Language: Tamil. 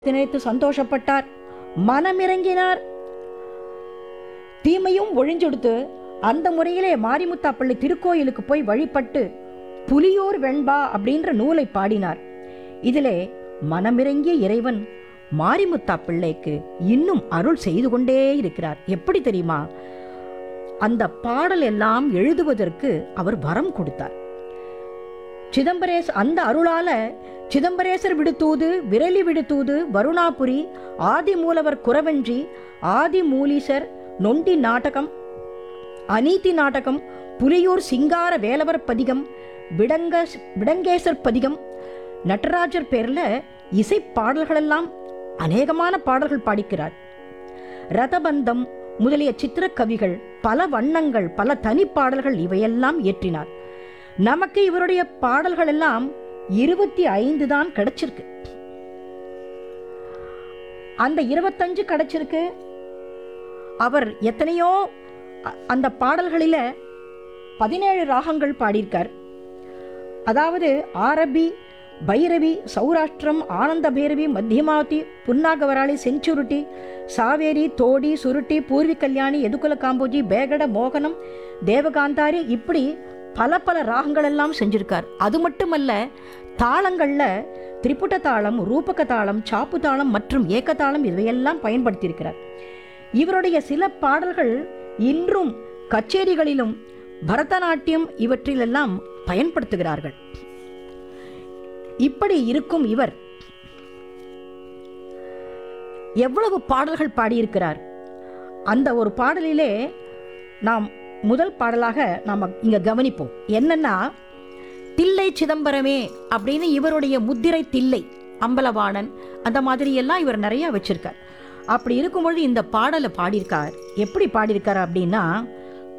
நினைத்து சந்தோஷப்பட்டார் மனமிறங்கினார் தீமையும் ஒழிஞ்செடுத்து அந்த முறையிலே மாரிமுத்தா பிள்ளை திருக்கோயிலுக்கு போய் வழிபட்டு புலியோர் வெண்பா அப்படின்ற நூலை பாடினார் இதிலே மனமிறங்கிய இறைவன் மாரிமுத்தா பிள்ளைக்கு இன்னும் அருள் செய்து கொண்டே இருக்கிறார் எப்படி தெரியுமா அந்த பாடல் எல்லாம் எழுதுவதற்கு அவர் வரம் கொடுத்தார் சிதம்பரேஸ் அந்த அருளால சிதம்பரேசர் விடுத்தூது விரலி விடுத்தூது வருணாபுரி ஆதி மூலவர் குறவஞ்சி ஆதி மூலீசர் நொண்டி நாடகம் அநீதி நாடகம் புலியூர் சிங்கார வேலவர் பதிகம் விடங்க விடங்கேசர் பதிகம் நடராஜர் பேர்ல இசை பாடல்களெல்லாம் அநேகமான பாடல்கள் பாடிக்கிறார் ரதபந்தம் முதலிய சித்திர கவிகள் பல வண்ணங்கள் பல தனிப்பாடல்கள் இவையெல்லாம் இயற்றினார் நமக்கு இவருடைய பாடல்கள் எல்லாம் இருபத்தி ஐந்து தான் கிடைச்சிருக்கு அந்த இருபத்தஞ்சு கிடைச்சிருக்கு அவர் எத்தனையோ அ- அந்த பாடல்களில பதினேழு ராகங்கள் பாடியிருக்கார் அதாவது ஆரபி பைரவி சௌராஷ்டிரம் ஆனந்த பைரவி மத்தியமாவதி புன்னாகவராளி செஞ்சுருட்டி சாவேரி தோடி சுருட்டி பூர்வி கல்யாணி எதுகுல காம்போஜி பேகட மோகனம் தேவகாந்தாரி இப்படி பல பல ராகங்கள் எல்லாம் செஞ்சிருக்கார் அது மட்டுமல்ல தாளங்கள்ல திரிபுட தாளம் ரூபக தாளம் சாப்பு தாளம் மற்றும் ஏக்க தாளம் இவையெல்லாம் பயன்படுத்தியிருக்கிறார் இவருடைய சில பாடல்கள் இன்றும் கச்சேரிகளிலும் பரதநாட்டியம் இவற்றிலெல்லாம் பயன்படுத்துகிறார்கள் இப்படி இருக்கும் இவர் எவ்வளவு பாடல்கள் பாடியிருக்கிறார் அந்த ஒரு பாடலிலே நாம் முதல் பாடலாக நாம் இங்க கவனிப்போம் என்னன்னா தில்லை சிதம்பரமே அப்படின்னு இவருடைய முத்திரை தில்லை அம்பலவாணன் அந்த மாதிரி எல்லாம் இவர் நிறைய வச்சிருக்கார் அப்படி இருக்கும்பொழுது இந்த பாடலை பாடியிருக்கார் எப்படி பாடியிருக்கார் அப்படின்னா